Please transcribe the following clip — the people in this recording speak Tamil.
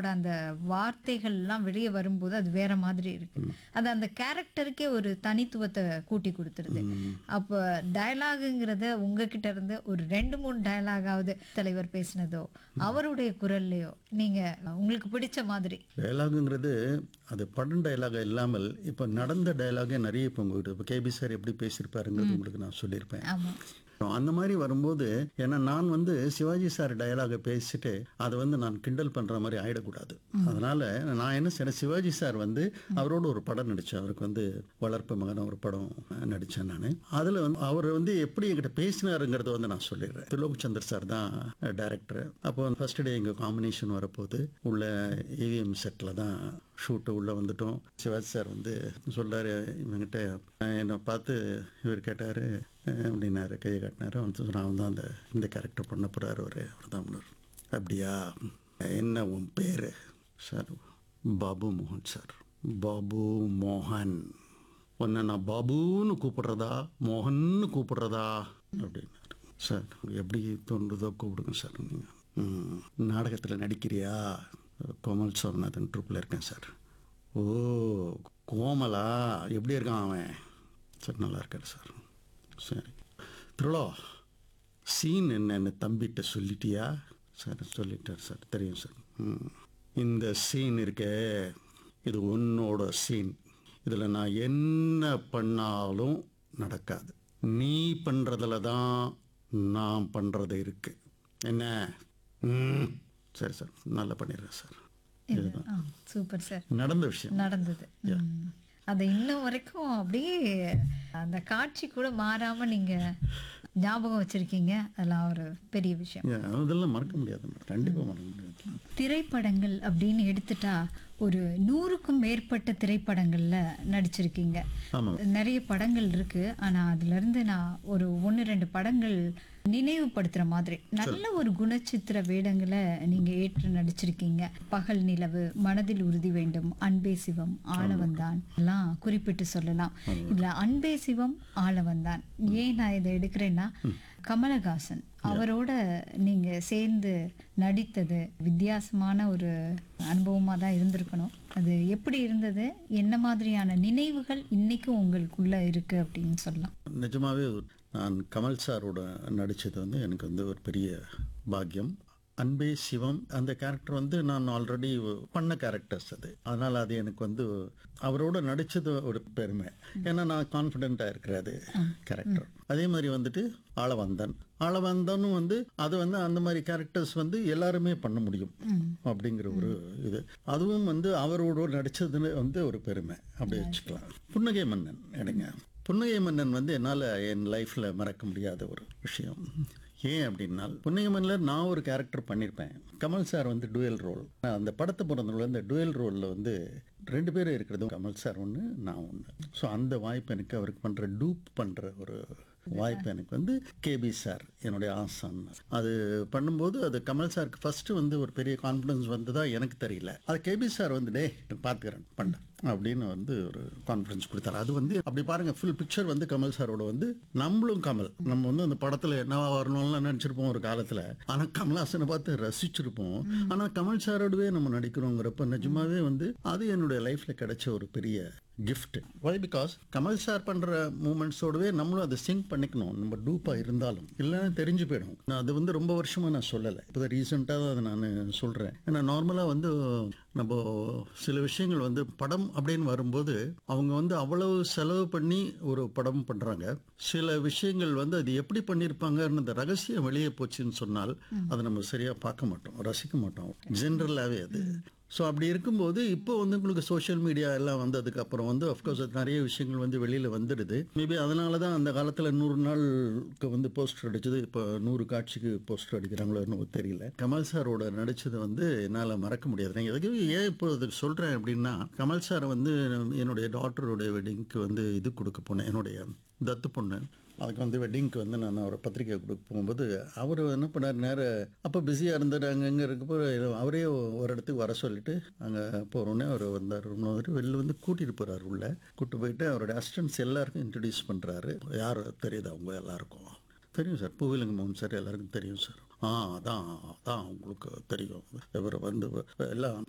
அவரோட அந்த வார்த்தைகள்லாம் வெளியே வரும்போது அது வேற மாதிரி இருக்கு அது அந்த கேரக்டருக்கே ஒரு தனித்துவத்தை கூட்டி கொடுத்துருது அப்போ டயலாகுங்கிறத உங்ககிட்ட இருந்து ஒரு ரெண்டு மூணு டயலாகாவது தலைவர் பேசினதோ அவருடைய குரல்லையோ நீங்க உங்களுக்கு பிடிச்ச மாதிரி டயலாகுங்கிறது அது படம் டயலாக இல்லாமல் இப்போ நடந்த டயலாகே நிறைய இப்போ உங்ககிட்ட இப்போ கேபி சார் எப்படி பேசியிருப்பாருங்கிறது உங்களுக்கு நான் சொல்லியிருப்பேன் ஆமா அந்த மாதிரி வரும்போது ஏன்னா நான் வந்து சிவாஜி சார் டயலாகை பேசிட்டு அதை வந்து நான் கிண்டல் பண்ற மாதிரி ஆயிடக்கூடாது அதனால நான் என்ன செய்றேன் சிவாஜி சார் வந்து அவரோட ஒரு படம் நடித்தேன் அவருக்கு வந்து வளர்ப்பு மகன் ஒரு படம் நடித்தேன் நான் அதில் வந்து அவர் வந்து எப்படி என்கிட்ட பேசினாருங்கிறத வந்து நான் சொல்லிடுறேன் திலோக் சந்தர் சார் தான் டைரக்டர் அப்போ ஃபர்ஸ்ட் டே எங்கள் காம்பினேஷன் வரப்போது உள்ள ஏவிஎம் செட்டில் தான் ஷூட்டு உள்ளே வந்துட்டோம் சிவாஜி சார் வந்து சொல்றாரு இவங்கிட்ட என்னை பார்த்து இவர் கேட்டார் அப்படின்னாரு கையை காட்டினாரு அவன் சொன்னான், நான் தான் அந்த இந்த கேரக்டர் பண்ண போகிறாரு அவர் அவர் தான் பண்ணார் அப்படியா என்ன உன் பேர் சார் பாபு மோகன் சார் பாபு மோகன் உன்னை நான் பாபுன்னு கூப்பிடுறதா மோகன்னு கூப்பிடுறதா அப்படின்னாரு சார் எப்படி தோன்றுதோ கூப்பிடுங்க சார் நீங்கள் நாடகத்தில் நடிக்கிறியா கோமல் சோமநாதன் ட்ரூப்பில் இருக்கேன் சார் ஓ கோமலா எப்படி இருக்கான் அவன் சார் நல்லா இருக்காரு சார் சரி திருளோ சீன் என்னன்னு தம்பிகிட்ட சொல்லிட்டியா சார் சொல்லிட்டார் சார் தெரியும் சார் ம். இந்த சீன் இருக்கே இது உன்னோட சீன் இதில் நான் என்ன பண்ணாலும் நடக்காது நீ பண்ணுறதுல தான் நான் பண்ணுறது இருக்கு என்ன ம் சரி சார் நல்லா பண்ணிடுறேன் சார் இது சூப்பர் சார் நடந்த விஷயம் நடந்தது ம். அதை இன்னும் வரைக்கும் அப்படியே அந்த காட்சி கூட மாறாம நீங்க ஞாபகம் வச்சிருக்கீங்க அதெல்லாம் ஒரு பெரிய விஷயம் Yeah, அதெல்லாம் மறக்க முடியாது கண்டிப்பாக மறக்க முடியாது திரைப்படங்கள் அப்படின்னு எடுத்துட்டா ஒரு நூறுக்கும் மேற்பட்ட திரைப்படங்கள்ல நடிச்சிருக்கீங்க ஆமாம் நிறைய படங்கள் இருக்கு ஆனா அதுல இருந்து நான் ஒரு ஒன்று ரெண்டு படங்கள் நினைவுபடுத்துற மாதிரி நல்ல ஒரு குணச்சித்திர வேடங்களை நீங்க ஏற்று நடிச்சிருக்கீங்க பகல் நிலவு மனதில் உறுதி வேண்டும் அன்பே சிவம் ஆளவந்தான் எல்லாம் குறிப்பிட்டு சொல்லலாம் இதுல அன்பே சிவம் ஆளவந்தான் ஏன் நான் இதை எடுக்கிறேன்னா கமலஹாசன் அவரோட நீங்க சேர்ந்து நடித்தது வித்தியாசமான ஒரு அனுபவமா தான் இருந்திருக்கணும் அது எப்படி இருந்தது என்ன மாதிரியான நினைவுகள் இன்னைக்கும் உங்களுக்குள்ள இருக்கு அப்படின்னு சொல்லலாம் நிஜமாவே நான் கமல் சாரோட நடித்தது வந்து எனக்கு வந்து ஒரு பெரிய பாக்கியம் அன்பே சிவம் அந்த கேரக்டர் வந்து நான் ஆல்ரெடி பண்ண கேரக்டர்ஸ் அது அதனால் அது எனக்கு வந்து அவரோட நடித்தது ஒரு பெருமை ஏன்னா நான் கான்ஃபிடென்ட்டாக இருக்கிறது கேரக்டர் அதே மாதிரி வந்துட்டு ஆளவந்தன் ஆளவந்தனும் வந்து அது வந்து அந்த மாதிரி கேரக்டர்ஸ் வந்து எல்லாருமே பண்ண முடியும் அப்படிங்கிற ஒரு இது அதுவும் வந்து அவரோட நடித்ததுன்னு வந்து ஒரு பெருமை அப்படி வச்சுக்கலாம் புன்னகை மன்னன் எடுங்க புன்னகை மன்னன் வந்து என்னால் என் லைஃப்பில் மறக்க முடியாத ஒரு விஷயம் ஏன் அப்படின்னா புன்னகை மன்னனில் நான் ஒரு கேரக்டர் பண்ணியிருப்பேன் கமல் சார் வந்து டுவெல் ரோல் அந்த படத்தை பிறந்தவங்கள இந்த டுவெல் ரோலில் வந்து ரெண்டு பேரும் இருக்கிறது கமல் சார் ஒன்று நான் ஒன்று ஸோ அந்த வாய்ப்பு எனக்கு அவருக்கு பண்ணுற டூப் பண்ணுற ஒரு வாய்ப்பு எனக்கு வந்து கேபி சார் என்னுடைய ஆசான் அது பண்ணும்போது அது கமல் சாருக்கு ஃபர்ஸ்ட் வந்து ஒரு பெரிய கான்ஃபிடன்ஸ் வந்ததா எனக்கு தெரியல அது கேபி சார் வந்து டே பார்த்துக்கிறேன் பண்ண அப்படின்னு வந்து ஒரு கான்ஃபிடன்ஸ் கொடுத்தாரு அது வந்து அப்படி பாருங்க ஃபுல் பிக்சர் வந்து கமல் சாரோட வந்து நம்மளும் கமல் நம்ம வந்து அந்த படத்துல என்னவா வரணும்லாம் நினைச்சிருப்போம் ஒரு காலத்துல ஆனா கமல்ஹாசனை பார்த்து ரசிச்சிருப்போம் ஆனா கமல் சாரோடவே நம்ம நடிக்கிறோங்கிறப்ப நிஜமாவே வந்து அது என்னுடைய லைஃப்ல கிடைச்ச ஒரு பெரிய கிஃப்ட் வை பிகாஸ் கமல் சார் பண்ற மூமெண்ட்ஸோடவே நம்மளும் அதை சிங்க் பண்ணிக்கணும் நம்ம டூப்பா இருந்தாலும் இல்லைன்னா தெரிஞ்சு போயிடும் நான் அது வந்து ரொம்ப வருஷமா நான் சொல்லலை இப்போ ரீசெண்டாக தான் அதை நான் சொல்றேன் ஏன்னா நார்மலா வந்து நம்ம சில விஷயங்கள் வந்து படம் அப்படின்னு வரும்போது அவங்க வந்து அவ்வளவு செலவு பண்ணி ஒரு படம் பண்றாங்க சில விஷயங்கள் வந்து அது எப்படி பண்ணியிருப்பாங்கன்னு அந்த ரகசியம் வெளியே போச்சுன்னு சொன்னால் அதை நம்ம சரியா பார்க்க மாட்டோம் ரசிக்க மாட்டோம் ஜென்ரலாகவே அது ஸோ அப்படி இருக்கும்போது இப்போ வந்து உங்களுக்கு சோஷியல் மீடியா எல்லாம் வந்ததுக்கு அப்புறம் வந்து அஃப்கோர்ஸ் நிறைய விஷயங்கள் வந்து வெளியில் வந்துடுது மேபி அதனால தான் அந்த காலத்தில் நூறு நாளுக்கு வந்து போஸ்டர் அடிச்சது இப்போ நூறு காட்சிக்கு போஸ்டர் அடிக்கிறாங்களோ என்னவோ தெரியல கமல் சாரோட நடிச்சது வந்து என்னால் மறக்க முடியாது நான் எதுக்கு ஏன் இப்போ அதுக்கு சொல்கிறேன் அப்படின்னா கமல் சார் வந்து என்னுடைய டாக்டருடைய வெட்டிங்க்கு வந்து இது கொடுக்க போனேன் என்னுடைய தத்து பொண்ணு அதுக்கு வந்து வெட்டிங்க்கு வந்து நான் ஒரு பத்திரிக்கை கொடுக்க போகும்போது அவர் என்ன பண்ணார் நேரம் அப்போ பிஸியாக இருந்தார் அங்கங்கே இருக்கப்போ அவரே ஒரு இடத்துக்கு வர சொல்லிட்டு அங்கே போகிறோன்னே அவர் வந்தார் வந்துட்டு வெளில வந்து கூட்டிகிட்டு போகிறார் உள்ள கூட்டு போயிட்டு அவருடைய அசிஸ்டன்ஸ் எல்லாருக்கும் இன்ட்ரடியூஸ் பண்ணுறாரு யார் தெரியுது அவங்க எல்லாருக்கும் தெரியும் சார் பூவிலங்க மோகன் சார் எல்லாருக்கும் தெரியும் சார் ஆ அதான் அதான் உங்களுக்கு தெரியும் இவர் வந்து எல்லாம்